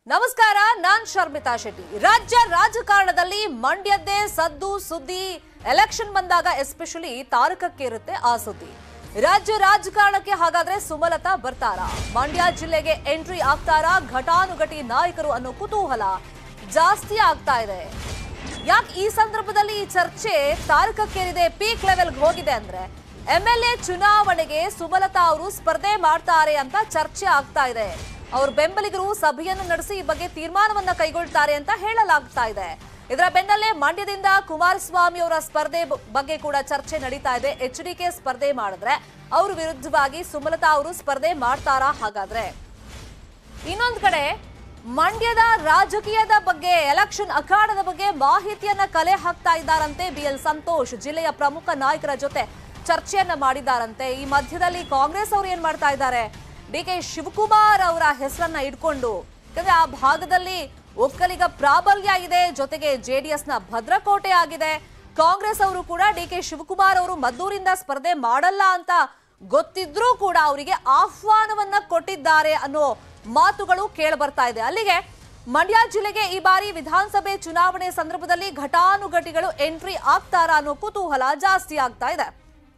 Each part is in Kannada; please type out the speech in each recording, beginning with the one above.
ನಮಸ್ಕಾರ ನಾನ್ ಶರ್ಮಿತಾ ಶೆಟ್ಟಿ ರಾಜ್ಯ ರಾಜಕಾರಣದಲ್ಲಿ ಮಂಡ್ಯದ್ದೇ ಸದ್ದು ಸುದ್ದಿ ಎಲೆಕ್ಷನ್ ಬಂದಾಗ ಎಸ್ಪೆಷಲಿ ತಾರಕಕ್ಕೇರುತ್ತೆ ಆ ಸುದ್ದಿ ರಾಜ್ಯ ರಾಜಕಾರಣಕ್ಕೆ ಹಾಗಾದ್ರೆ ಸುಮಲತಾ ಬರ್ತಾರಾ ಮಂಡ್ಯ ಜಿಲ್ಲೆಗೆ ಎಂಟ್ರಿ ಆಗ್ತಾರಾ ಘಟಾನುಘಟಿ ನಾಯಕರು ಅನ್ನೋ ಕುತೂಹಲ ಜಾಸ್ತಿ ಆಗ್ತಾ ಇದೆ ಯಾಕೆ ಈ ಸಂದರ್ಭದಲ್ಲಿ ಈ ಚರ್ಚೆ ತಾರಕಕ್ಕೇರಿದೆ ಪೀಕ್ ಲೆವೆಲ್ಗೆ ಹೋಗಿದೆ ಅಂದ್ರೆ ಎಂ ಎಲ್ ಎ ಚುನಾವಣೆಗೆ ಸುಮಲತಾ ಅವರು ಸ್ಪರ್ಧೆ ಮಾಡ್ತಾರೆ ಅಂತ ಚರ್ಚೆ ಆಗ್ತಾ ಇದೆ ಅವ್ರ ಬೆಂಬಲಿಗರು ಸಭೆಯನ್ನು ನಡೆಸಿ ಈ ಬಗ್ಗೆ ತೀರ್ಮಾನವನ್ನ ಕೈಗೊಳ್ತಾರೆ ಅಂತ ಹೇಳಲಾಗ್ತಾ ಇದೆ ಇದರ ಬೆನ್ನಲ್ಲೇ ಮಂಡ್ಯದಿಂದ ಕುಮಾರಸ್ವಾಮಿ ಅವರ ಸ್ಪರ್ಧೆ ಬ- ಬಗ್ಗೆ ಕೂಡ ಚರ್ಚೆ ನಡೀತಾ ಇದೆ ಎಚ್ ಡಿ ಕೆ ಸ್ಪರ್ಧೆ ಮಾಡಿದ್ರೆ ಅವ್ರ ವಿರುದ್ಧವಾಗಿ ಸುಮಲತಾ ಅವರು ಸ್ಪರ್ಧೆ ಮಾಡ್ತಾರಾ ಹಾಗಾದ್ರೆ ಇನ್ನೊಂದ್ ಕಡೆ ಮಂಡ್ಯದ ರಾಜಕೀಯದ ಬಗ್ಗೆ ಎಲೆಕ್ಷನ್ ಅಖಾಡದ ಬಗ್ಗೆ ಮಾಹಿತಿಯನ್ನ ಕಲೆ ಹಾಕ್ತಾ ಇದ್ದಾರಂತೆ ಬಿ ಎಲ್ ಸಂತೋಷ್ ಜಿಲ್ಲೆಯ ಪ್ರಮುಖ ನಾಯಕರ ಜೊತೆ ಚರ್ಚೆಯನ್ನ ಮಾಡಿದ್ದಾರಂತೆ ಈ ಮಧ್ಯದಲ್ಲಿ ಕಾಂಗ್ರೆಸ್ ಅವರು ಏನ್ ಮಾಡ್ತಾ ಇದ್ದಾರೆ ಡಿ ಕೆ ಶಿವಕುಮಾರ್ ಅವರ ಹೆಸರನ್ನ ಇಟ್ಕೊಂಡು ಯಾಕಂದ್ರೆ ಆ ಭಾಗದಲ್ಲಿ ಒಕ್ಕಲಿಗ ಪ್ರಾಬಲ್ಯ ಇದೆ ಜೊತೆಗೆ ಜೆಡಿಎಸ್ ನ ಭದ್ರಕೋಟೆ ಆಗಿದೆ ಕಾಂಗ್ರೆಸ್ ಅವರು ಕೂಡ ಡಿ ಕೆ ಶಿವಕುಮಾರ್ ಅವರು ಮದ್ದೂರಿಂದ ಸ್ಪರ್ಧೆ ಮಾಡಲ್ಲ ಅಂತ ಗೊತ್ತಿದ್ರೂ ಕೂಡ ಅವರಿಗೆ ಆಹ್ವಾನವನ್ನ ಕೊಟ್ಟಿದ್ದಾರೆ ಅನ್ನೋ ಮಾತುಗಳು ಕೇಳ ಬರ್ತಾ ಇದೆ ಅಲ್ಲಿಗೆ ಮಂಡ್ಯ ಜಿಲ್ಲೆಗೆ ಈ ಬಾರಿ ವಿಧಾನಸಭೆ ಚುನಾವಣೆ ಸಂದರ್ಭದಲ್ಲಿ ಘಟಾನುಘಟಿಗಳು ಎಂಟ್ರಿ ಆಗ್ತಾರಾ ಅನ್ನೋ ಕುತೂಹಲ ಜಾಸ್ತಿ ಆಗ್ತಾ ಇದೆ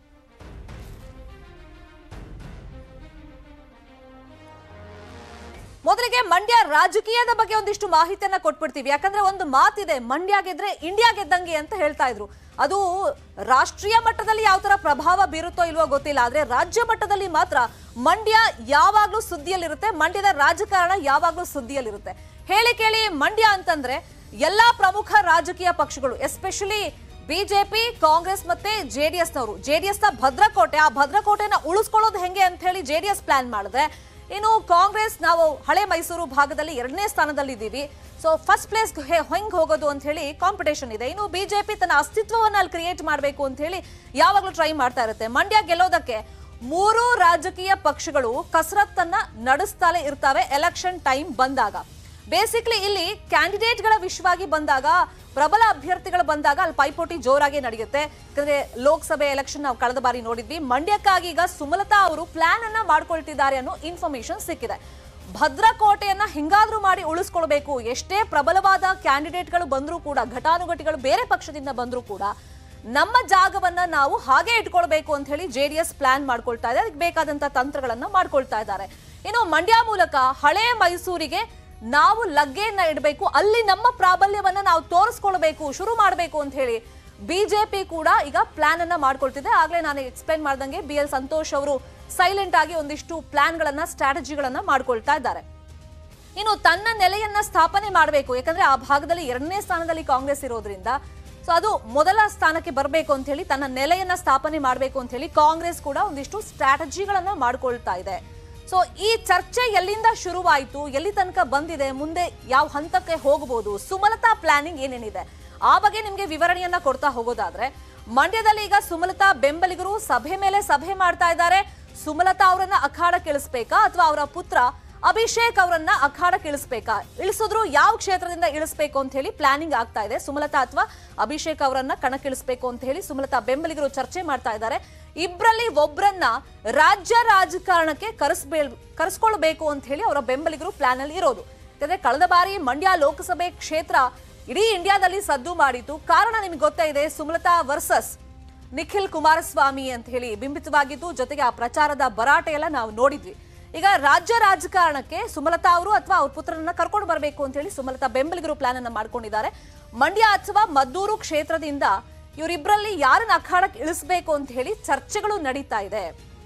ಮೊದಲಿಗೆ ಮಂಡ್ಯ ರಾಜಕೀಯದ ಬಗ್ಗೆ ಒಂದಿಷ್ಟು ಮಾಹಿತಿಯನ್ನ ಕೊಟ್ಬಿಡ್ತೀವಿ ಯಾಕಂದ್ರೆ ಒಂದು ಮಾತಿದೆ ಮಂಡ್ಯ ಗೆದ್ರೆ ಇಂಡಿಯಾ ಗೆದ್ದಂಗೆ ಅಂತ ಹೇಳ್ತಾ ಇದ್ರು ಅದು ರಾಷ್ಟ್ರೀಯ ಮಟ್ಟದಲ್ಲಿ ಯಾವ ತರ ಪ್ರಭಾವ ಬೀರುತ್ತೋ ಇಲ್ವೋ ಗೊತ್ತಿಲ್ಲ ಆದ್ರೆ ರಾಜ್ಯ ಮಟ್ಟದಲ್ಲಿ ಮಾತ್ರ ಮಂಡ್ಯ ಯಾವಾಗ್ಲೂ ಸುದ್ದಿಯಲ್ಲಿರುತ್ತೆ ಮಂಡ್ಯದ ರಾಜಕಾರಣ ಯಾವಾಗ್ಲೂ ಸುದ್ದಿಯಲ್ಲಿರುತ್ತೆ ಹೇಳಿ ಕೇಳಿ ಮಂಡ್ಯ ಅಂತಂದ್ರೆ ಎಲ್ಲಾ ಪ್ರಮುಖ ರಾಜಕೀಯ ಪಕ್ಷಗಳು ಎಸ್ಪೆಷಲಿ ಬಿಜೆಪಿ ಕಾಂಗ್ರೆಸ್ ಮತ್ತೆ ಜೆಡಿಎಸ್ ನವರು ಜೆಡಿಎಸ್ ನ ಭದ್ರಕೋಟೆ ಆ ಭದ್ರಕೋಟೆನ ಉಳಿಸ್ಕೊಳ್ಳೋದು ಹೆಂಗೆ ಅಂತ ಹೇಳಿ ಜೆಡಿಎಸ್ ಪ್ಲಾನ್ ಮಾಡಿದ್ರೆ ಇನ್ನು ಕಾಂಗ್ರೆಸ್ ನಾವು ಹಳೆ ಮೈಸೂರು ಭಾಗದಲ್ಲಿ ಎರಡನೇ ಸ್ಥಾನದಲ್ಲಿ ಇದ್ದೀವಿ ಸೊ ಫಸ್ಟ್ ಪ್ಲೇಸ್ ಹೆಂಗ್ ಹೋಗೋದು ಅಂತ ಹೇಳಿ ಕಾಂಪಿಟೇಷನ್ ಇದೆ ಇನ್ನು ಬಿಜೆಪಿ ತನ್ನ ಅಸ್ತಿತ್ವವನ್ನ ಅಲ್ಲಿ ಕ್ರಿಯೇಟ್ ಮಾಡಬೇಕು ಅಂತ ಹೇಳಿ ಯಾವಾಗಲೂ ಟ್ರೈ ಮಾಡ್ತಾ ಇರುತ್ತೆ ಮಂಡ್ಯ ಗೆಲ್ಲೋದಕ್ಕೆ ಮೂರು ರಾಜಕೀಯ ಪಕ್ಷಗಳು ಕಸರತ್ತನ್ನ ನಡೆಸ್ತಾನೆ ಇರ್ತವೆ ಎಲೆಕ್ಷನ್ ಟೈಮ್ ಬಂದಾಗ ಬೇಸಿಕ್ಲಿ ಇಲ್ಲಿ ಕ್ಯಾಂಡಿಡೇಟ್ಗಳ ವಿಷಯವಾಗಿ ಬಂದಾಗ ಪ್ರಬಲ ಅಭ್ಯರ್ಥಿಗಳು ಬಂದಾಗ ಅಲ್ಲಿ ಪೈಪೋಟಿ ಜೋರಾಗಿ ನಡೆಯುತ್ತೆ ಯಾಕಂದ್ರೆ ಲೋಕಸಭೆ ಎಲೆಕ್ಷನ್ ನಾವು ಕಳೆದ ಬಾರಿ ನೋಡಿದ್ವಿ ಮಂಡ್ಯಕ್ಕಾಗಿ ಈಗ ಸುಮಲತಾ ಅವರು ಪ್ಲಾನ್ ಅನ್ನ ಮಾಡ್ಕೊಳ್ತಿದ್ದಾರೆ ಅನ್ನೋ ಇನ್ಫಾರ್ಮೇಶನ್ ಸಿಕ್ಕಿದೆ ಭದ್ರಕೋಟೆಯನ್ನ ಹಿಂಗಾದ್ರೂ ಮಾಡಿ ಉಳಿಸ್ಕೊಳ್ಬೇಕು ಎಷ್ಟೇ ಪ್ರಬಲವಾದ ಕ್ಯಾಂಡಿಡೇಟ್ಗಳು ಬಂದರೂ ಕೂಡ ಘಟಾನುಘಟಿಗಳು ಬೇರೆ ಪಕ್ಷದಿಂದ ಬಂದರೂ ಕೂಡ ನಮ್ಮ ಜಾಗವನ್ನ ನಾವು ಹಾಗೆ ಇಟ್ಕೊಳ್ಬೇಕು ಅಂತ ಹೇಳಿ ಜೆಡಿಎಸ್ ಪ್ಲಾನ್ ಮಾಡ್ಕೊಳ್ತಾ ಇದೆ ಅದಕ್ಕೆ ಬೇಕಾದಂತ ತಂತ್ರಗಳನ್ನ ಮಾಡ್ಕೊಳ್ತಾ ಇದ್ದಾರೆ ಇನ್ನು ಮಂಡ್ಯ ಮೂಲಕ ಹಳೆ ಮೈಸೂರಿಗೆ ನಾವು ಲಗ್ಗೆಯನ್ನ ಇಡಬೇಕು ಅಲ್ಲಿ ನಮ್ಮ ಪ್ರಾಬಲ್ಯವನ್ನ ನಾವು ತೋರಿಸ್ಕೊಳ್ಬೇಕು ಶುರು ಮಾಡಬೇಕು ಅಂತ ಹೇಳಿ ಬಿಜೆಪಿ ಕೂಡ ಈಗ ಪ್ಲಾನ್ ಅನ್ನ ಮಾಡ್ಕೊಳ್ತಿದೆ ಆಗ್ಲೇ ನಾನು ಎಕ್ಸ್ಪ್ಲೈನ್ ಮಾಡ್ದಂಗೆ ಬಿ ಎಲ್ ಸಂತೋಷ್ ಅವರು ಸೈಲೆಂಟ್ ಆಗಿ ಒಂದಿಷ್ಟು ಪ್ಲಾನ್ಗಳನ್ನ ಸ್ಟ್ರಾಟಜಿಗಳನ್ನ ಮಾಡ್ಕೊಳ್ತಾ ಇದ್ದಾರೆ ಇನ್ನು ತನ್ನ ನೆಲೆಯನ್ನ ಸ್ಥಾಪನೆ ಮಾಡಬೇಕು ಯಾಕಂದ್ರೆ ಆ ಭಾಗದಲ್ಲಿ ಎರಡನೇ ಸ್ಥಾನದಲ್ಲಿ ಕಾಂಗ್ರೆಸ್ ಇರೋದ್ರಿಂದ ಸೊ ಅದು ಮೊದಲ ಸ್ಥಾನಕ್ಕೆ ಬರಬೇಕು ಅಂತ ಹೇಳಿ ತನ್ನ ನೆಲೆಯನ್ನ ಸ್ಥಾಪನೆ ಮಾಡಬೇಕು ಅಂತ ಹೇಳಿ ಕಾಂಗ್ರೆಸ್ ಕೂಡ ಒಂದಿಷ್ಟು ಸ್ಟ್ರಾಟಜಿಗಳನ್ನ ಮಾಡ್ಕೊಳ್ತಾ ಇದೆ ಸೊ ಈ ಚರ್ಚೆ ಎಲ್ಲಿಂದ ಶುರುವಾಯಿತು ಎಲ್ಲಿ ತನಕ ಬಂದಿದೆ ಮುಂದೆ ಯಾವ ಹಂತಕ್ಕೆ ಹೋಗಬಹುದು ಸುಮಲತಾ ಪ್ಲಾನಿಂಗ್ ಏನೇನಿದೆ ಆ ಬಗ್ಗೆ ನಿಮ್ಗೆ ವಿವರಣೆಯನ್ನ ಕೊಡ್ತಾ ಹೋಗೋದಾದ್ರೆ ಮಂಡ್ಯದಲ್ಲಿ ಈಗ ಸುಮಲತಾ ಬೆಂಬಲಿಗರು ಸಭೆ ಮೇಲೆ ಸಭೆ ಮಾಡ್ತಾ ಇದ್ದಾರೆ ಸುಮಲತಾ ಅವರನ್ನ ಅಖಾಡ ಇಳಿಸ್ಬೇಕಾ ಅಥವಾ ಅವರ ಪುತ್ರ ಅಭಿಷೇಕ್ ಅವರನ್ನ ಅಖಾಡ ಇಳಿಸ್ಬೇಕಾ ಇಳಿಸಿದ್ರು ಯಾವ ಕ್ಷೇತ್ರದಿಂದ ಇಳಿಸ್ಬೇಕು ಅಂತ ಹೇಳಿ ಪ್ಲಾನಿಂಗ್ ಆಗ್ತಾ ಇದೆ ಸುಮಲತಾ ಅಥವಾ ಅಭಿಷೇಕ್ ಅವರನ್ನ ಕಣಕ್ಕಿಳಿಸ್ಬೇಕು ಅಂತ ಹೇಳಿ ಸುಮಲತಾ ಬೆಂಬಲಿಗರು ಚರ್ಚೆ ಮಾಡ್ತಾ ಇದ್ದಾರೆ ಇಬ್ರಲ್ಲಿ ಒಬ್ರನ್ನ ರಾಜ್ಯ ರಾಜಕಾರಣಕ್ಕೆ ಕರೆಸ್ಬೇ ಕರೆಸ್ಕೊಳ್ಬೇಕು ಅಂತ ಹೇಳಿ ಅವರ ಬೆಂಬಲಿಗರು ಪ್ಲಾನ್ ಅಲ್ಲಿ ಇರೋದು ಯಾಕಂದ್ರೆ ಕಳೆದ ಬಾರಿ ಮಂಡ್ಯ ಲೋಕಸಭೆ ಕ್ಷೇತ್ರ ಇಡೀ ಇಂಡಿಯಾದಲ್ಲಿ ಸದ್ದು ಮಾಡಿತು ಕಾರಣ ನಿಮ್ಗೆ ಗೊತ್ತೇ ಇದೆ ಸುಮಲತಾ ವರ್ಸಸ್ ನಿಖಿಲ್ ಕುಮಾರಸ್ವಾಮಿ ಅಂತ ಹೇಳಿ ಬಿಂಬಿತವಾಗಿದ್ದು ಜೊತೆಗೆ ಆ ಪ್ರಚಾರದ ಭರಾಟೆ ಎಲ್ಲ ನಾವು ನೋಡಿದ್ವಿ ಈಗ ರಾಜ್ಯ ರಾಜಕಾರಣಕ್ಕೆ ಸುಮಲತಾ ಅವರು ಅಥವಾ ಅವ್ರ ಪುತ್ರರನ್ನ ಕರ್ಕೊಂಡು ಬರಬೇಕು ಅಂತ ಹೇಳಿ ಸುಮಲತಾ ಬೆಂಬಲಿಗರು ಪ್ಲಾನ್ ಅನ್ನ ಮಾಡ್ಕೊಂಡಿದ್ದಾರೆ ಮಂಡ್ಯ ಅಥವಾ ಮದ್ದೂರು ಕ್ಷೇತ್ರದಿಂದ ಇವರಿಬ್ಬರಲ್ಲಿ ಯಾರನ್ನ ಅಖಾಡಕ್ಕೆ ಇಳಿಸ್ಬೇಕು ಅಂತ ಹೇಳಿ ಚರ್ಚೆಗಳು ನಡೀತಾ ಇದೆ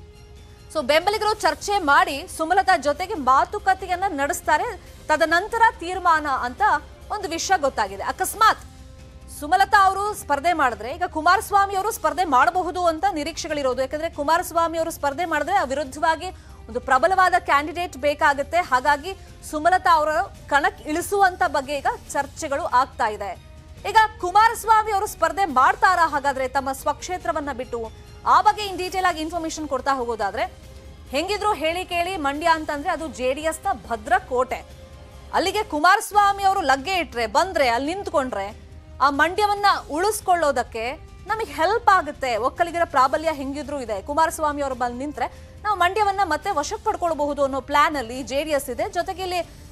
ಸೊ ಬೆಂಬಲಿಗರು ಚರ್ಚೆ ಮಾಡಿ ಸುಮಲತಾ ಜೊತೆಗೆ ಮಾತುಕತೆಯನ್ನ ನಡೆಸ್ತಾರೆ ತದನಂತರ ತೀರ್ಮಾನ ಅಂತ ಒಂದು ವಿಷಯ ಗೊತ್ತಾಗಿದೆ ಅಕಸ್ಮಾತ್ ಸುಮಲತಾ ಅವರು ಸ್ಪರ್ಧೆ ಮಾಡಿದ್ರೆ ಈಗ ಕುಮಾರಸ್ವಾಮಿ ಅವರು ಸ್ಪರ್ಧೆ ಮಾಡಬಹುದು ಅಂತ ನಿರೀಕ್ಷೆಗಳಿರೋದು ಯಾಕಂದ್ರೆ ಕುಮಾರಸ್ವಾಮಿ ಅವರು ಸ್ಪರ್ಧೆ ಮಾಡಿದ್ರೆ ಆ ವಿರುದ್ಧವಾಗಿ ಒಂದು ಪ್ರಬಲವಾದ ಕ್ಯಾಂಡಿಡೇಟ್ ಬೇಕಾಗುತ್ತೆ ಹಾಗಾಗಿ ಸುಮಲತಾ ಅವರ ಕಣಕ್ ಇಳಿಸುವಂತ ಬಗ್ಗೆ ಈಗ ಚರ್ಚೆಗಳು ಆಗ್ತಾ ಇದೆ ಈಗ ಕುಮಾರಸ್ವಾಮಿ ಅವರು ಸ್ಪರ್ಧೆ ಮಾಡ್ತಾರಾ ಹಾಗಾದ್ರೆ ತಮ್ಮ ಸ್ವಕ್ಷೇತ್ರವನ್ನ ಬಿಟ್ಟು ಆ ಬಗ್ಗೆ ಇನ್ ಡೀಟೇಲ್ ಆಗಿ ಇನ್ಫಾರ್ಮೇಶನ್ ಕೊಡ್ತಾ ಹೋಗೋದಾದ್ರೆ ಹೆಂಗಿದ್ರು ಹೇಳಿ ಕೇಳಿ ಮಂಡ್ಯ ಅಂತಂದ್ರೆ ಅದು ಜೆ ಡಿ ಎಸ್ ನ ಭದ್ರ ಕೋಟೆ ಅಲ್ಲಿಗೆ ಕುಮಾರಸ್ವಾಮಿ ಅವರು ಲಗ್ಗೆ ಇಟ್ರೆ ಬಂದ್ರೆ ಅಲ್ಲಿ ನಿಂತ್ಕೊಂಡ್ರೆ ಆ ಮಂಡ್ಯವನ್ನ ಉಳಿಸ್ಕೊಳ್ಳೋದಕ್ಕೆ ನಮಗೆ ಹೆಲ್ಪ್ ಆಗುತ್ತೆ ಒಕ್ಕಲಿಗರ ಪ್ರಾಬಲ್ಯ ಹೆಂಗಿದ್ರು ಇದೆ ಕುಮಾರಸ್ವಾಮಿ ಅವರು ಬಂದು ನಿಂತ್ರೆ ನಾವು ಮಂಡ್ಯವನ್ನ ಮತ್ತೆ ವಶಕ್ಕೆ ಪಡ್ಕೊಳ್ಬಹುದು ಅನ್ನೋ ಪ್ಲಾನ್ ಅಲ್ಲಿ ಜೆ ಡಿ ಎಸ್ ಇದೆ ಜೊತೆಗೆ ಇಲ್ಲಿ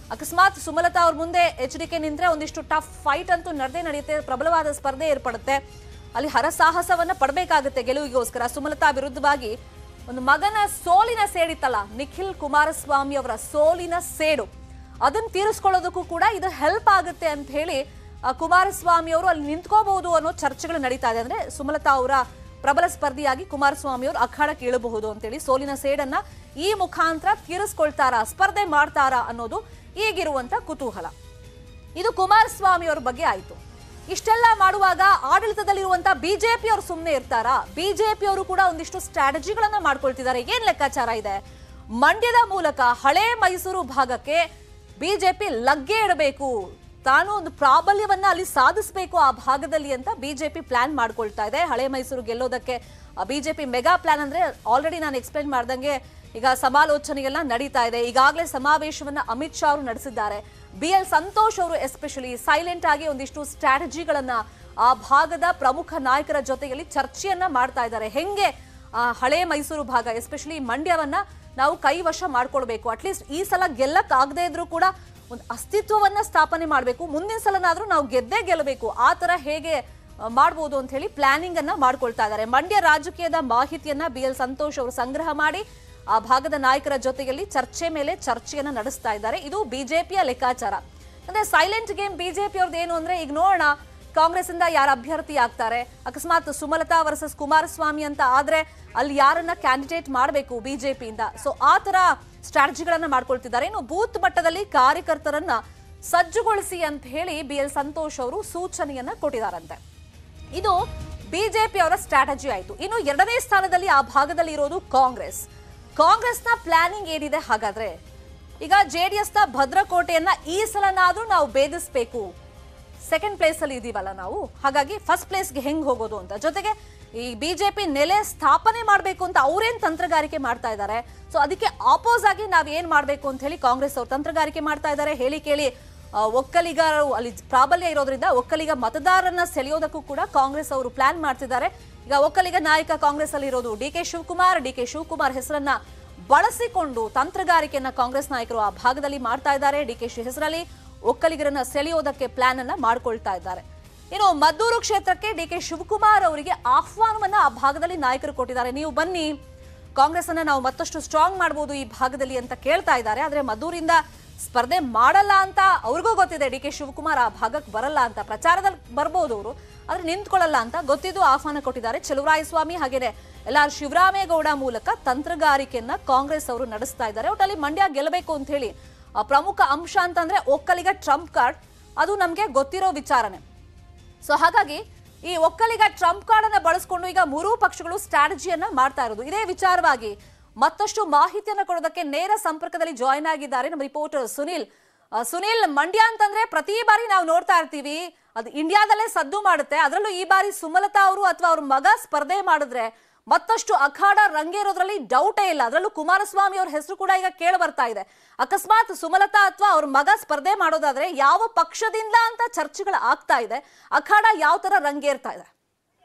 ಅಕಸ್ಮಾತ್ ಸುಮಲತಾ ಅವ್ರ ಮುಂದೆ ಎಚ್ ಡಿ ಕೆ ನಿಂತ್ರೆ ಒಂದಿಷ್ಟು ಟಫ್ ಫೈಟ್ ಅಂತೂ ನಡೆದೇ ನಡೆಯುತ್ತೆ ಪ್ರಬಲವಾದ ಸ್ಪರ್ಧೆ ಏರ್ಪಡುತ್ತೆ ಅಲ್ಲಿ ಹರಸಾಹಸವನ್ನ ಪಡಬೇಕಾಗುತ್ತೆ ಗೆಲುವಿಗೋಸ್ಕರ ಸುಮಲತಾ ವಿರುದ್ಧವಾಗಿ ಒಂದು ಮಗನ ಸೋಲಿನ ಸೇಡಿತ್ತಲ್ಲ ನಿಖಿಲ್ ಕುಮಾರಸ್ವಾಮಿ ಅವರ ಸೋಲಿನ ಸೇಡು ಅದನ್ನ ತೀರಿಸ್ಕೊಳ್ಳೋದಕ್ಕೂ ಕೂಡ ಇದು ಹೆಲ್ಪ್ ಆಗುತ್ತೆ ಅಂತ ಹೇಳಿ ಆ, ಕುಮಾರಸ್ವಾಮಿ ಅವರು ಅಲ್ಲಿ ನಿಂತ್ಕೋಬಹುದು ಅನ್ನೋ ಚರ್ಚೆಗಳು ನಡೀತಾ ಇದೆ ಅಂದ್ರೆ ಸುಮಲತಾ ಅವರ ಪ್ರಬಲ ಸ್ಪರ್ಧಿಯಾಗಿ ಕುಮಾರಸ್ವಾಮಿ ಅವರು ಅಖಾಡಕ್ಕೆ ಇಳಬಹುದು ಅಂತೇಳಿ ಸೋಲಿನ ಸೇಡನ್ನ ಈ ಮುಖಾಂತರ ತೀರಿಸ್ಕೊಳ್ತಾರಾ ಸ್ಪರ್ಧೆ ಮಾಡ್ತಾರಾ ಅನ್ನೋದು ಈಗಿರುವಂತ ಕುತೂಹಲ ಇದು ಕುಮಾರಸ್ವಾಮಿ ಅವ್ರ ಬಗ್ಗೆ ಆಯ್ತು ಇಷ್ಟೆಲ್ಲ ಮಾಡುವಾಗ ಆಡಳಿತದಲ್ಲಿರುವಂತ ಬಿಜೆಪಿ ಅವರು ಸುಮ್ಮನೆ ಇರ್ತಾರಾ ಬಿಜೆಪಿ ಅವರು ಕೂಡ ಒಂದಿಷ್ಟು ಸ್ಟ್ರಾಟಜಿಗಳನ್ನ ಮಾಡ್ಕೊಳ್ತಿದ್ದಾರೆ ಏನ್ ಲೆಕ್ಕಾಚಾರ ಇದೆ ಮಂಡ್ಯದ ಮೂಲಕ ಹಳೆ ಮೈಸೂರು ಭಾಗಕ್ಕೆ ಬಿಜೆಪಿ ಲಗ್ಗೆ ಇಡಬೇಕು ತಾನು ಒಂದು ಪ್ರಾಬಲ್ಯವನ್ನ ಅಲ್ಲಿ ಸಾಧಿಸಬೇಕು ಆ ಭಾಗದಲ್ಲಿ ಅಂತ ಬಿಜೆಪಿ ಪ್ಲಾನ್ ಮಾಡ್ಕೊಳ್ತಾ ಇದೆ ಹಳೆ ಮೈಸೂರು ಗೆಲ್ಲೋದಕ್ಕೆ ಬಿಜೆಪಿ ಮೆಗಾ ಪ್ಲಾನ್ ಅಂದ್ರೆ ಆಲ್ರೆಡಿ ನಾನು ಎಕ್ಸ್ಪ್ಲೈನ್ ಮಾಡ್ದಂಗೆ ಈಗ ಸಮಾಲೋಚನೆಗೆಲ್ಲ ನಡೀತಾ ಇದೆ ಈಗಾಗಲೇ ಸಮಾವೇಶವನ್ನ ಅಮಿತ್ ಶಾ ಅವರು ನಡೆಸಿದ್ದಾರೆ ಬಿ ಎಲ್ ಸಂತೋಷ್ ಅವರು ಎಸ್ಪೆಷಲಿ ಸೈಲೆಂಟ್ ಆಗಿ ಒಂದಿಷ್ಟು ಸ್ಟ್ರಾಟಜಿಗಳನ್ನ ಆ ಭಾಗದ ಪ್ರಮುಖ ನಾಯಕರ ಜೊತೆಯಲ್ಲಿ ಚರ್ಚೆಯನ್ನ ಮಾಡ್ತಾ ಇದ್ದಾರೆ ಹೆಂಗೆ ಆ, ಹಳೆ ಮೈಸೂರು ಭಾಗ ಎಸ್ಪೆಷಲಿ ಮಂಡ್ಯವನ್ನ ನಾವು ಕೈವಶ ಮಾಡ್ಕೊಳ್ಬೇಕು ಅಟ್ಲೀಸ್ಟ್ ಈ ಸಲ ಗೆಲ್ಲಕ್ ಆಗದೆ ಇದ್ರೂ ಕೂಡ ಒಂದು ಅಸ್ತಿತ್ವವನ್ನ ಸ್ಥಾಪನೆ ಮಾಡಬೇಕು ಮುಂದಿನ ಸಲನಾದ್ರೂ ನಾವು ಗೆದ್ದೇ ಗೆಲ್ಲಬೇಕು ಆ ತರ ಹೇಗೆ ಆ, ಮಾಡ್ಬೋದು ಅಂತ ಹೇಳಿ ಪ್ಲಾನಿಂಗ್ ಅನ್ನ ಮಾಡ್ಕೊಳ್ತಾ ಇದ್ದಾರೆ ಮಂಡ್ಯ ರಾಜಕೀಯದ ಮಾಹಿತಿಯನ್ನ ಬಿ ಎಲ್ ಸಂತೋಷ್ ಅವರು ಸಂಗ್ರಹ ಮಾಡಿ ಆ ಭಾಗದ ನಾಯಕರ ಜೊತೆಯಲ್ಲಿ ಚರ್ಚೆ ಮೇಲೆ ಚರ್ಚೆಯನ್ನ ನಡೆಸ್ತಾ ಇದ್ದಾರೆ ಇದು ಬಿಜೆಪಿಯ ಲೆಕ್ಕಾಚಾರ ಅಂದ್ರೆ ಸೈಲೆಂಟ್ ಗೇಮ್ ಬಿಜೆಪಿ ಅವ್ರದ್ದು ಏನು ಅಂದ್ರೆ ಈಗ ನೋಡೋಣ ಕಾಂಗ್ರೆಸ್ ಇಂದ ಯಾರು ಅಭ್ಯರ್ಥಿ ಆಗ್ತಾರೆ ಅಕಸ್ಮಾತ್ ಸುಮಲತಾ ವರ್ಸಸ್ ಕುಮಾರಸ್ವಾಮಿ ಅಂತ ಆದ್ರೆ ಅಲ್ಲಿ ಯಾರನ್ನ ಕ್ಯಾಂಡಿಡೇಟ್ ಮಾಡಬೇಕು ಬಿಜೆಪಿಯಿಂದ ಸೊ ಆ ತರ ಸ್ಟ್ರಾಟಜಿಗಳನ್ನ ಮಾಡ್ಕೊಳ್ತಿದ್ದಾರೆ ಇನ್ನು ಬೂತ್ ಮಟ್ಟದಲ್ಲಿ ಕಾರ್ಯಕರ್ತರನ್ನ ಸಜ್ಜುಗೊಳಿಸಿ ಅಂತ ಹೇಳಿ ಬಿ ಎಲ್ ಸಂತೋಷ್ ಅವರು ಸೂಚನೆಯನ್ನ ಕೊಟ್ಟಿದ್ದಾರಂತೆ ಇದು ಬಿಜೆಪಿ ಅವರ ಸ್ಟ್ರಾಟಜಿ ಆಯಿತು ಇನ್ನು ಎರಡನೇ ಸ್ಥಾನದಲ್ಲಿ ಆ ಭಾಗದಲ್ಲಿ ಇರೋದು ಕಾಂಗ್ರೆಸ್ ಕಾಂಗ್ರೆಸ್ನ ಪ್ಲಾನಿಂಗ್ ಏನಿದೆ ಹಾಗಾದ್ರೆ ಈಗ ಜೆ ಡಿ ಎಸ್ನ ಭದ್ರಕೋಟೆಯನ್ನ ಈ ಸಲನಾದ್ರೂ ನಾವು ಭೇದಿಸ್ಬೇಕು ಸೆಕೆಂಡ್ ಪ್ಲೇಸ್ ಅಲ್ಲಿ ಇದೀವಲ್ಲ ನಾವು ಹಾಗಾಗಿ ಫಸ್ಟ್ ಪ್ಲೇಸ್ಗೆ ಹೆಂಗ್ ಹೋಗೋದು ಅಂತ ಜೊತೆಗೆ ಈ ಬಿಜೆಪಿ ನೆಲೆ ಸ್ಥಾಪನೆ ಮಾಡಬೇಕು ಅಂತ ಅವ್ರೇನ್ ತಂತ್ರಗಾರಿಕೆ ಮಾಡ್ತಾ ಇದ್ದಾರೆ ಸೊ ಅದಕ್ಕೆ ಆಪೋಸ್ ಆಗಿ ನಾವ್ ಏನ್ ಮಾಡ್ಬೇಕು ಅಂತ ಹೇಳಿ ಕಾಂಗ್ರೆಸ್ ಅವ್ರು ತಂತ್ರಗಾರಿಕೆ ಮಾಡ್ತಾ ಇದ್ದಾರೆ ಹೇಳಿ ಕೇಳಿ ಆ, ಒಕ್ಕಲಿಗರು ಅಲ್ಲಿ ಪ್ರಾಬಲ್ಯ ಇರೋದ್ರಿಂದ ಒಕ್ಕಲಿಗ ಮತದಾರರನ್ನ ಸೆಳೆಯೋದಕ್ಕೂ ಕೂಡ ಕಾಂಗ್ರೆಸ್ ಅವರು ಪ್ಲಾನ್ ಮಾಡ್ತಿದ್ದಾರೆ ಈಗ ಒಕ್ಕಲಿಗ ನಾಯಕ ಕಾಂಗ್ರೆಸ್ ಅಲ್ಲಿ ಇರೋದು D K Shivakumar D K Shivakumar ಹೆಸರನ್ನ ಬಳಸಿಕೊಂಡು ತಂತ್ರಗಾರಿಕೆಯನ್ನ ಕಾಂಗ್ರೆಸ್ ನಾಯಕರು ಆ ಭಾಗದಲ್ಲಿ ಮಾಡ್ತಾ ಇದ್ದಾರೆ ಡಿ ಕೆ ಶಿ ಹೆಸರಲ್ಲಿ ಒಕ್ಕಲಿಗರನ್ನ ಸೆಳೆಯೋದಕ್ಕೆ ಪ್ಲಾನ್ ಅನ್ನ ಮಾಡ್ಕೊಳ್ತಾ ಇದ್ದಾರೆ ಇನ್ನು ಮದ್ದೂರು ಕ್ಷೇತ್ರಕ್ಕೆ ಡಿ ಕೆ ಶಿವಕುಮಾರ್ ಅವರಿಗೆ ಆಹ್ವಾನವನ್ನ ಆ ಭಾಗದಲ್ಲಿ ನಾಯಕರು ಕೊಟ್ಟಿದ್ದಾರೆ ನೀವು ಬನ್ನಿ ಕಾಂಗ್ರೆಸ್ ಅನ್ನ ನಾವು ಮತ್ತಷ್ಟು ಸ್ಟ್ರಾಂಗ್ ಮಾಡಬಹುದು ಈ ಭಾಗದಲ್ಲಿ ಅಂತ ಕೇಳ್ತಾ ಇದ್ದಾರೆ ಆದ್ರೆ ಮದ್ದೂರಿಂದ ಸ್ಪರ್ಧೆ ಮಾಡಲ್ಲ ಅಂತ ಅವ್ರಿಗೂ ಗೊತ್ತಿದೆ ಡಿ ಕೆ ಶಿವಕುಮಾರ್ ಆ ಭಾಗಕ್ಕೆ ಬರಲ್ಲ ಅಂತ ಪ್ರಚಾರದಲ್ಲಿ ಬರ್ಬೋದು ಅವರು ಆದ್ರೆ ನಿಂತ್ಕೊಳ್ಳಲ್ಲ ಅಂತ ಗೊತ್ತಿದ್ದು ಆಹ್ವಾನ ಕೊಟ್ಟಿದ್ದಾರೆ ಸ್ವಾಮಿ ಹಾಗೇನೆ ಎಲ್ ಆರ್ ಶಿವರಾಮೇಗೌಡ ಮೂಲಕ ತಂತ್ರಗಾರಿಕೆಯನ್ನ ಕಾಂಗ್ರೆಸ್ ಅವರು ನಡೆಸ್ತಾ ಇದ್ದಾರೆ ಒಟ್ಟಲ್ಲಿ ಮಂಡ್ಯ ಗೆಲ್ಲಬೇಕು ಅಂತ ಹೇಳಿ ಆ ಪ್ರಮುಖ ಅಂಶ ಅಂತಂದ್ರೆ ಒಕ್ಕಲಿಗ ಟ್ರಂಪ್ ಕಾರ್ಡ್ ಅದು ನಮ್ಗೆ ಗೊತ್ತಿರೋ ವಿಚಾರನೆ ಸೊ ಹಾಗಾಗಿ ಈ ಒಕ್ಕಲಿಗ ಟ್ರಂಪ್ ಕಾರ್ಡ್ ಅನ್ನ ಬಳಸ್ಕೊಂಡು ಈಗ ಮೂರೂ ಪಕ್ಷಗಳು ಸ್ಟ್ರಾಟಜಿಯನ್ನ ಮಾಡ್ತಾ ಇರೋದು ಇದೇ ವಿಚಾರವಾಗಿ ಮತ್ತಷ್ಟು ಮಾಹಿತಿಯನ್ನ ಕೊಡೋದಕ್ಕೆ ನೇರ ಸಂಪರ್ಕದಲ್ಲಿ ಜಾಯ್ನ್ ಆಗಿದ್ದಾರೆ ನಮ್ಮ ರಿಪೋರ್ಟರ್ ಸುನಿಲ್ ಆ, ಸುನಿಲ್ ಮಂಡ್ಯ ಅಂತಂದ್ರೆ ಪ್ರತಿ ಬಾರಿ ನಾವು ನೋಡ್ತಾ ಇರ್ತೀವಿ ಅದು ಇಂಡಿಯಾದಲ್ಲೇ ಸದ್ದು ಮಾಡುತ್ತೆ ಅದರಲ್ಲೂ ಈ ಬಾರಿ ಸುಮಲತಾ ಅವರು ಅಥವಾ ಅವ್ರ ಮಗ ಸ್ಪರ್ಧೆ ಮಾಡಿದ್ರೆ ಮತ್ತಷ್ಟು ಅಖಾಡ ರಂಗೇರೋದ್ರಲ್ಲಿ ಡೌಟೇ ಇಲ್ಲ ಅದರಲ್ಲೂ ಕುಮಾರಸ್ವಾಮಿ ಅವ್ರ ಹೆಸರು ಕೂಡ ಈಗ ಕೇಳ ಬರ್ತಾ ಇದೆ ಅಕಸ್ಮಾತ್ ಸುಮಲತಾ ಅಥವಾ ಅವ್ರ ಮಗ ಸ್ಪರ್ಧೆ ಮಾಡೋದಾದ್ರೆ ಯಾವ ಪಕ್ಷದಿಂದ ಅಂತ ಚರ್ಚೆಗಳು ಆಗ್ತಾ ಇದೆ ಅಖಾಡ ಯಾವ ತರ ರಂಗೇರ್ತಾ ಇದೆ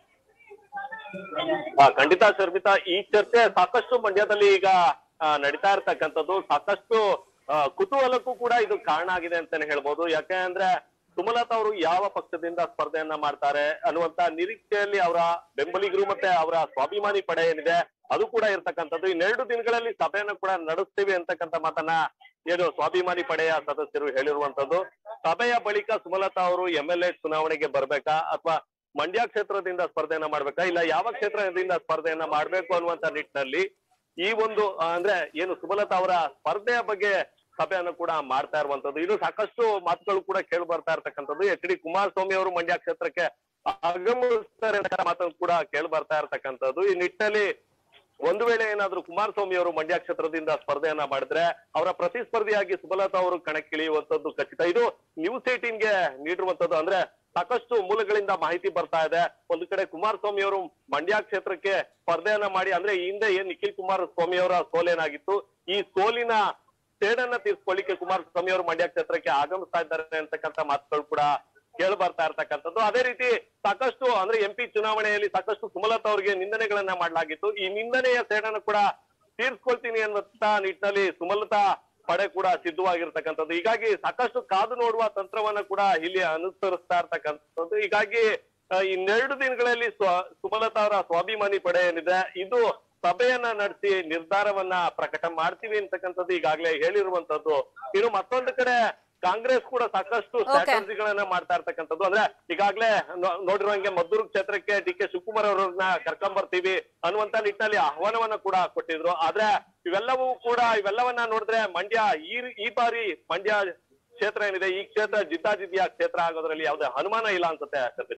ಆ, ಖಂಡಿತ ಶರ್ಮಿತಾ ಈ ಚರ್ಚೆ ಸಾಕಷ್ಟು ಮಂಡ್ಯದಲ್ಲಿ ಈಗ ಆ, ನಡೀತಾ ಇರ್ತಕ್ಕಂಥದ್ದು ಸಾಕಷ್ಟು ಆ, ಕುತೂಹಲಕ್ಕೂ ಕೂಡ ಇದು ಕಾರಣ ಆಗಿದೆ ಅಂತಾನೆ ಹೇಳ್ಬೋದು ಯಾಕೆ ಅಂದ್ರೆ ಸುಮಲತಾ ಅವರು ಯಾವ ಪಕ್ಷದಿಂದ ಸ್ಪರ್ಧೆಯನ್ನ ಮಾಡ್ತಾರೆ ಅನ್ನುವಂತ ನಿರೀಕ್ಷೆಯಲ್ಲಿ ಅವರ ಬೆಂಬಲಿಗರು ಮತ್ತೆ ಅವರ ಸ್ವಾಭಿಮಾನಿ ಪಡೆ ಏನಿದೆ ಅದು ಕೂಡ ಇರ್ತಕ್ಕಂಥದ್ದು ಇನ್ನೆರಡು ದಿನಗಳಲ್ಲಿ ಸಭೆಯನ್ನು ಕೂಡ ನಡೆಸ್ತೀವಿ ಅಂತಕ್ಕಂಥ ಮಾತನ್ನ ಏನು ಸ್ವಾಭಿಮಾನಿ ಪಡೆಯ ಸದಸ್ಯರು ಹೇಳಿರುವಂತದ್ದು ಸಭೆಯ ಬಳಿಕ ಸುಮಲತಾ ಅವರು ಎಂ ಎಲ್ ಎ ಚುನಾವಣೆಗೆ ಬರ್ಬೇಕಾ ಅಥವಾ ಮಂಡ್ಯ ಕ್ಷೇತ್ರದಿಂದ ಸ್ಪರ್ಧೆಯನ್ನ ಮಾಡ್ಬೇಕಾ ಇಲ್ಲ ಯಾವ ಕ್ಷೇತ್ರದಿಂದ ಸ್ಪರ್ಧೆಯನ್ನ ಮಾಡ್ಬೇಕು ಅನ್ನುವಂತ ನಿಟ್ಟಿನಲ್ಲಿ ಈ ಒಂದು ಆ, ಅಂದ್ರೆ ಏನು ಸುಮಲತಾ ಅವರ ಸ್ಪರ್ಧೆಯ ಬಗ್ಗೆ ಸಭೆಯನ್ನು ಕೂಡ ಮಾಡ್ತಾ ಇರುವಂತದ್ದು ಇದು ಸಾಕಷ್ಟು ಮಾತುಗಳು ಕೂಡ ಕೇಳಿ ಬರ್ತಾ ಇರ್ತಕ್ಕಂಥದ್ದು ಎಚ್ ಡಿ ಕುಮಾರಸ್ವಾಮಿ ಅವರು ಮಂಡ್ಯ ಕ್ಷೇತ್ರಕ್ಕೆ ಆಗಮಿಸ್ತಾರೆ ಅನ್ನೋ ಮಾತನ್ನು ಕೂಡ ಕೇಳಿ ಬರ್ತಾ ಇರ್ತಕ್ಕಂಥದ್ದು ಈ ನಿಟ್ಟಿನಲ್ಲಿ ಒಂದು ವೇಳೆ ಏನಾದ್ರೂ ಕುಮಾರಸ್ವಾಮಿ ಅವರು ಮಂಡ್ಯ ಕ್ಷೇತ್ರದಿಂದ ಸ್ಪರ್ಧೆಯನ್ನ ಮಾಡಿದ್ರೆ ಅವರ ಪ್ರತಿಸ್ಪರ್ಧಿಯಾಗಿ ಸುಮಲತಾ ಅವರು ಕಣಕ್ಕಿಳಿಯುವಂತದ್ದು ಖಚಿತ ಇದು ನ್ಯೂಸ್ ಏಟೀನ್ಗೆ ನೀಡಿರುವಂತದ್ದು ಅಂದ್ರೆ ಸಾಕಷ್ಟು ಮೂಲಗಳಿಂದ ಮಾಹಿತಿ ಬರ್ತಾ ಇದೆ ಒಂದು ಕಡೆ ಕುಮಾರಸ್ವಾಮಿ ಅವರು ಮಂಡ್ಯ ಕ್ಷೇತ್ರಕ್ಕೆ ಸ್ಪರ್ಧೆಯನ್ನ ಮಾಡಿ ಅಂದ್ರೆ ಈ ಹಿಂದೆ ಏನ್ ನಿಖಿಲ್ ಕುಮಾರಸ್ವಾಮಿ ಅವರ ಸೋಲೇನಾಗಿತ್ತು ಈ ಸೋಲಿನ ಸೇಡನ್ನ ತೀರ್ಸ್ಕೊಳ್ಳಿಕ್ಕೆ ಕುಮಾರಸ್ವಾಮಿ ಅವರು ಮಂಡ್ಯ ಕ್ಷೇತ್ರಕ್ಕೆ ಆಗಮಿಸ್ತಾ ಇದ್ದಾರೆ ಅಂತಕ್ಕಂಥ ಮಾತುಗಳು ಕೂಡ ಕೇಳಿ ಬರ್ತಾ ಇರ್ತಕ್ಕಂಥದ್ದು ಅದೇ ರೀತಿ ಸಾಕಷ್ಟು ಅಂದ್ರೆ ಎಂಪಿ ಚುನಾವಣೆಯಲ್ಲಿ ಸಾಕಷ್ಟು ಸುಮಲತಾ ಅವರಿಗೆ ನಿಂದನೆಗಳನ್ನ ಮಾಡಲಾಗಿತ್ತು ಈ ನಿಂದನೆಯ ಸೇಡನ್ನು ಕೂಡ ತೀರ್ಸ್ಕೊಳ್ತೀನಿ ಅನ್ನುವಂತ ನಿಟ್ಟಿನಲ್ಲಿ ಸುಮಲತಾ ಪಡೆ ಕೂಡ ಸಿದ್ಧವಾಗಿರ್ತಕ್ಕಂಥದ್ದು ಹೀಗಾಗಿ ಸಾಕಷ್ಟು ಕಾದು ನೋಡುವ ತಂತ್ರವನ್ನ ಕೂಡ ಇಲ್ಲಿ ಅನುಸರಿಸ್ತಾ ಇರ್ತಕ್ಕಂಥದ್ದು ಹೀಗಾಗಿ ಆ, ಇನ್ನೆರಡು ದಿನಗಳಲ್ಲಿ ಸ್ವ ಸುಮಲತಾ ಅವರ ಸ್ವಾಭಿಮಾನಿ ಪಡೆ ಏನಿದೆ ಇದು ಸಭೆಯನ್ನ ನಡೆಸಿ ನಿರ್ಧಾರವನ್ನ ಪ್ರಕಟ ಮಾಡ್ತೀವಿ ಅಂತಕ್ಕಂಥದ್ದು ಈಗಾಗಲೇ ಹೇಳಿರುವಂತದ್ದು ಇನ್ನು ಮತ್ತೊಂದು ಕಡೆ ಕಾಂಗ್ರೆಸ್ ಕೂಡ ಸಾಕಷ್ಟು ಸ್ಟ್ರಾಟಜಿಗಳನ್ನ ಮಾಡ್ತಾ ಇರ್ತಕ್ಕಂಥದ್ದು ಅಂದ್ರೆ ಈಗಾಗಲೇ ನೋ- ನೋಡಿರುವಂಗೆ ಮದ್ದೂರು ಕ್ಷೇತ್ರಕ್ಕೆ ಡಿ ಕೆ ಶಿವಕುಮಾರ್ ಅವರನ್ನ ಕರ್ಕೊಂಡ್ ಬರ್ತೀವಿ ಅನ್ನುವಂತ ನಿಟ್ಟಿನಲ್ಲಿ ಆಹ್ವಾನವನ್ನ ಕೂಡ ಕೊಟ್ಟಿದ್ರು ಆದ್ರೆ ಇವೆಲ್ಲವೂ ಕೂಡ ಇವೆಲ್ಲವನ್ನ ನೋಡಿದ್ರೆ ಮಂಡ್ಯ ಈ ಈ ಬಾರಿ ಮಂಡ್ಯ ಕ್ಷೇತ್ರ ಏನಿದೆ ಈ ಕ್ಷೇತ್ರ ಜಿದ್ದಾಜಿದ್ದಿಯ ಕ್ಷೇತ್ರ ಆಗೋದ್ರಲ್ಲಿ ಯಾವುದೇ ಅನುಮಾನ ಇಲ್ಲ ಅನ್ಸುತ್ತೆ